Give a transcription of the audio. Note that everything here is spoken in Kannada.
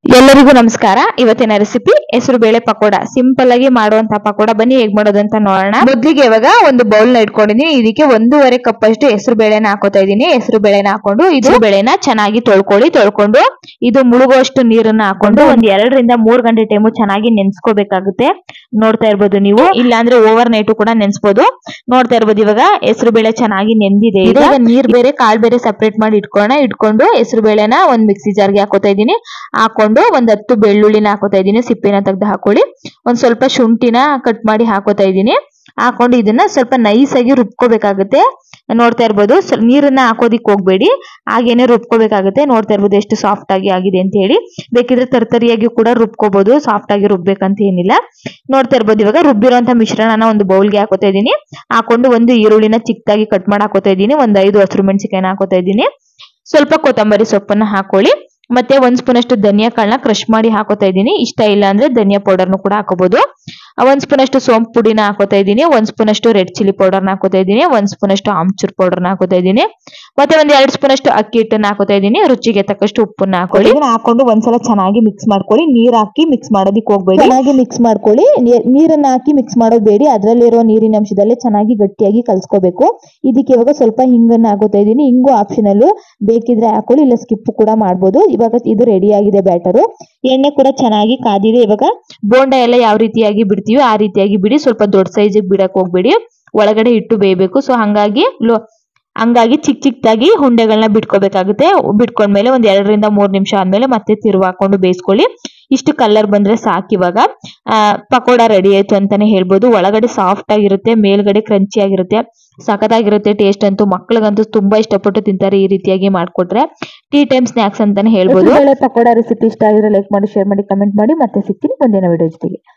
ಎಲ್ಲರಿಗೂ ನಮಸ್ಕಾರ ಇವತ್ತಿನ ರೆಸಿಪಿ ಹೆಸರು ಬೇಳೆ ಪಕೋಡ ಸಿಂಪಲ್ ಆಗಿ ಮಾಡುವಂತ ಪಕೋಡ ಬನ್ನಿ ಹೇಗ್ ಮಾಡೋದು ಅಂತ ನೋಡೋಣ ಮೊದ್ಲಿಗೆ ಇವಾಗ ಒಂದು ಬೌಲ್ ನ ಇಟ್ಕೊಂಡಿದೀನಿ ಇದಕ್ಕೆ ಒಂದೂವರೆ ಕಪ್ ಅಷ್ಟು ಹೆಸರು ಬೇಳೆನ ಹಾಕೋತಾ ಇದೀನಿ ಹೆಸರು ಬೇಳೆನ ಹಾಕೊಂಡು ಇದು ಬೇಳೆನ ಚೆನ್ನಾಗಿ ತೊಳ್ಕೊಳ್ಳಿ ತೊಳ್ಕೊಂಡು ಇದು ಮುಳುಗುವಷ್ಟು ನೀರನ್ನ ಹಾಕೊಂಡು ಒಂದ್ ಎರಡರಿಂದ ಮೂರ್ ಗಂಟೆ ಟೈಮು ಚೆನ್ನಾಗಿ ನೆನ್ಸ್ಕೋಬೇಕಾಗುತ್ತೆ ನೋಡ್ತಾ ಇರ್ಬೋದು ನೀವು ಇಲ್ಲಾಂದ್ರೆ ಓವರ್ ನೈಟ್ ಕೂಡ ನೆನ್ಸ್ಬೋದು ನೋಡ್ತಾ ಇರ್ಬೋದು ಇವಾಗ ಹೆಸರು ಬೇಳೆ ಚೆನ್ನಾಗಿ ನೆಂದಿದೆ ಈಗ ನೀರ್ ಬೇರೆ ಕಾಳು ಬೇರೆ ಸಪರೇಟ್ ಮಾಡಿ ಇಟ್ಕೊಳ್ಳೋಣ ಇಟ್ಕೊಂಡು ಹೆಸರು ಬೇಳೆನ ಒಂದ್ ಮಿಕ್ಸಿ ಜಾರ್ಗೆ ಹಾಕೋತಾ ಇದೀನಿ ಹಾಕೊಂಡು ಒಂದ್ ಹತ್ತು ಬೆಳ್ಳುಳ್ಳಿನ ಹಾಕೋತಾ ಇದೀನಿ ಸಿಪ್ಪೆನ ತೆಗ್ದು ಹಾಕೊಳ್ಳಿ ಒಂದ್ ಸ್ವಲ್ಪ ಶುಂಠಿನ ಕಟ್ ಮಾಡಿ ಹಾಕೋತಾ ಇದೀನಿ ಹಾಕೊಂಡು ಇದನ್ನ ಸ್ವಲ್ಪ ನೈಸ್ ಆಗಿ ರುಬ್ಕೋಬೇಕಾಗುತ್ತೆ ನೋಡ್ತಾ ಇರ್ಬೋದು ಸ್ವಲ್ಪ ನೀರನ್ನ ಹಾಕೋದಿಕ್ ಹೋಗ್ಬೇಡಿ ಹಾಗೇನೆ ರುಬ್ಕೋಬೇಕಾಗುತ್ತೆ ನೋಡ್ತಾ ಇರ್ಬೋದು ಎಷ್ಟು ಸಾಫ್ಟ್ ಆಗಿ ಆಗಿದೆ ಅಂತ ಹೇಳಿ ಬೇಕಿದ್ರೆ ತರ್ತರಿಯಾಗಿ ಕೂಡ ರುಬ್ಕೋಬಹುದು ಸಾಫ್ಟ್ ಆಗಿ ರುಬ್ಬೇಕಂತ ಏನಿಲ್ಲ ನೋಡ್ತಾ ಇರ್ಬೋದು ಇವಾಗ ರುಬ್ಬಿರೋಂಥ ಮಿಶ್ರಣನ ಒಂದು ಬೌಲ್ಗೆ ಹಾಕೋತಾ ಇದೀನಿ ಹಾಕೊಂಡು ಒಂದು ಈರುಳ್ಳಿನ ಚಿಕ್ಕದಾಗಿ ಕಟ್ ಮಾಡಿ ಹಾಕೋತಾ ಇದೀನಿ ಒಂದ್ ಐದು ಹಸಿರು ಮೆಣಸಿಕಾಯಿನ ಹಾಕೋತಾ ಇದೀನಿ ಸ್ವಲ್ಪ ಕೊತ್ತಂಬರಿ ಸೊಪ್ಪನ್ನ ಹಾಕೊಳ್ಳಿ ಮತ್ತೆ ಒಂದ್ ಸ್ಪೂನ್ ಅಷ್ಟು ಧನಿಯಾ ಕಾಳನ್ನ ಕ್ರಶ್ ಮಾಡಿ ಹಾಕೋತಾ ಇದೀನಿ ಇಷ್ಟ ಇಲ್ಲ ಅಂದ್ರೆ ಧನಿಯಾ ಪೌಡರ್ನು ಕೂಡ ಹಾಕೋಬಹುದು ಒಂದ್ ಸ್ಪೂನ್ ಅಷ್ಟು ಸೋಂಪು ಪುಡಿನ ಹಾಕೋತಾ ಇದೀನಿ ಒಂದ್ ಸ್ಪೂನ್ ಅಷ್ಟು ರೆಡ್ ಚಿಲ್ಲಿ ಪೌಡರ್ನ ಹಾಕೋತಾ ಇದೀನಿ ಒಂದ್ ಸ್ಪೂನ್ ಅಷ್ಟು ಆಮ್ಚೂರ್ ಪೌಡರ್ನ ಹಾಕೋತಾ ಇದೀನಿ ಮತ್ತೆ ಒಂದ್ ಎರಡ್ ಸ್ಪೂನ್ ಅಷ್ಟು ಅಕ್ಕಿ ಹಿಟ್ಟನ್ನ ಹಾಕೋತಾ ಇದೀನಿ ರುಚಿಗೆ ತಕ್ಕಷ್ಟು ಉಪ್ಪನ್ನ ಹಾಕೊಳ್ಳಿ ಇದನ್ನ ಹಾಕೊಂಡು ಒಂದ್ಸಲ ಚೆನ್ನಾಗಿ ಮಿಕ್ಸ್ ಮಾಡ್ಕೊಳ್ಳಿ ನೀರ್ ಹಾಕಿ ಮಿಕ್ಸ್ ಮಾಡೋದಿಕ್ ಹೋಗ್ಬೇಡಿ ಚೆನ್ನಾಗಿ ಮಿಕ್ಸ್ ಮಾಡ್ಕೊಳ್ಳಿ ನೀರನ್ನ ಹಾಕಿ ಮಿಕ್ಸ್ ಮಾಡೋದು ಬೇಡಿ ಅದ್ರಲ್ಲಿರೋ ನೀರಿನ ಅಂಶದಲ್ಲೇ ಚೆನ್ನಾಗಿ ಗಟ್ಟಿಯಾಗಿ ಕಲ್ಸ್ಕೋಬೇಕು ಇದಕ್ಕೆ ಇವಾಗ ಸ್ವಲ್ಪ ಹಿಂಗನ್ನ ಹಾಕೋತಾ ಇದೀನಿ ಹಿಂಗು ಆಪ್ಷನಲ್ ಬೇಕಿದ್ರೆ ಹಾಕೊಳ್ಳಿ ಇಲ್ಲ ಸ್ಕಿಪ್ ಕೂಡ ಮಾಡ್ಬೋದು ಇವಾಗ ಇದು ರೆಡಿ ಆಗಿದೆ ಬ್ಯಾಟರು ಎಣ್ಣೆ ಕೂಡ ಚೆನ್ನಾಗಿ ಕಾದಿದೆ ಇವಾಗ ಬೋಂಡ ಎಲ್ಲ ಯಾವ ರೀತಿಯಾಗಿ ಬಿಡ್ತೀವಿ ಆ ರೀತಿಯಾಗಿ ಬಿಡಿ ಸ್ವಲ್ಪ ದೊಡ್ಡ ಸೈಜ್ ಬಿಡಕ್ ಹೋಗ್ಬೇಡಿ ಒಳಗಡೆ ಇಟ್ಟು ಬೇಯಬೇಕು ಸೊ ಹಂಗಾಗಿ ಲೋ ಹಂಗಾಗಿ ಚಿಕ್ಕ ಚಿಕ್ಕದಾಗಿ ಹುಂಡೆಗಳನ್ನ ಬಿಟ್ಕೋಬೇಕಾಗುತ್ತೆ ಬಿಟ್ಕೊಂಡ್ಮೇಲೆ ಒಂದ್ ಎರಡರಿಂದ ಮೂರ್ ನಿಮಿಷ ಆದ್ಮೇಲೆ ಮತ್ತೆ ತಿರುವು ಹಾಕೊಂಡು ಬೇಯಿಸ್ಕೊಳ್ಳಿ ಇಷ್ಟು ಕಲರ್ ಬಂದ್ರೆ ಸಾಕು ಇವಾಗ ಆ, ಪಕೋಡ ರೆಡಿ ಆಯ್ತು ಅಂತಾನೆ ಹೇಳ್ಬೋದು ಒಳಗಡೆ ಸಾಫ್ಟ್ ಆಗಿರುತ್ತೆ ಮೇಲ್ಗಡೆ ಕ್ರಂಚಿ ಆಗಿರುತ್ತೆ ಸಖತ್ತಾಗಿರುತ್ತೆ ಟೇಸ್ಟ್ ಅಂತೂ ಮಕ್ಳಿಗಂತೂ ತುಂಬಾ ಇಷ್ಟಪಟ್ಟು ತಿಂತಾರೆ ಈ ರೀತಿಯಾಗಿ ಮಾಡ್ಕೊಟ್ರೆ ಟೀ ಟೈಮ್ ಸ್ನಾಕ್ಸ್ ಅಂತಾನೆ ಹೇಳ್ಬೋದು ಪಕೋಡ ರೆಸಿಪಿ ಇಷ್ಟ ಆಗಿದ್ರೆ ಲೈಕ್ ಮಾಡಿ ಶೇರ್ ಮಾಡಿ ಕಮೆಂಟ್ ಮಾಡಿ ಮತ್ತೆ ಸಿಗ್ತೀನಿ ಮುಂದಿನ ವಿಡಿಯೋ ಜೊತೆಗೆ